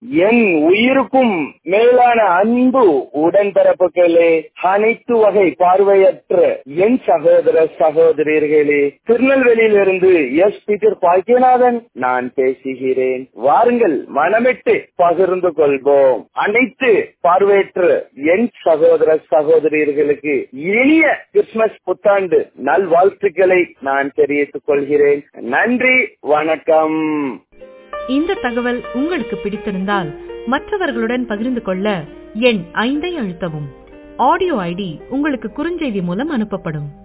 என் உயிருக்கும் மேலான அன்பு உடன்பிறப்புகளே அனைத்து வகை பார்வையற்ற என் சகோதர சகோதரியர்களே திருநெல்வேலியிலிருந்து எஸ் பீட்டர் பாக்கியநாதன் நான் பேசுகிறேன் வாருங்கள் மனமிட்டு பகிர்ந்து கொள்வோம் அனைத்து பார்வையற்ற என் சகோதர சகோதரியர்களுக்கு இனிய கிறிஸ்துமஸ் புத்தாண்டு நல்வாழ்த்துக்களை நான் தெரிவித்துக் கொள்கிறேன் நன்றி வணக்கம் இந்த தகவல் உங்களுக்கு பிடித்திருந்தால் மற்றவர்களுடன் பகிர்ந்து கொள்ள எண் ஐந்தை அழுத்தவும் ஆடியோ ஐடி உங்களுக்கு குறுஞ்செய்தி மூலம் அனுப்பப்படும்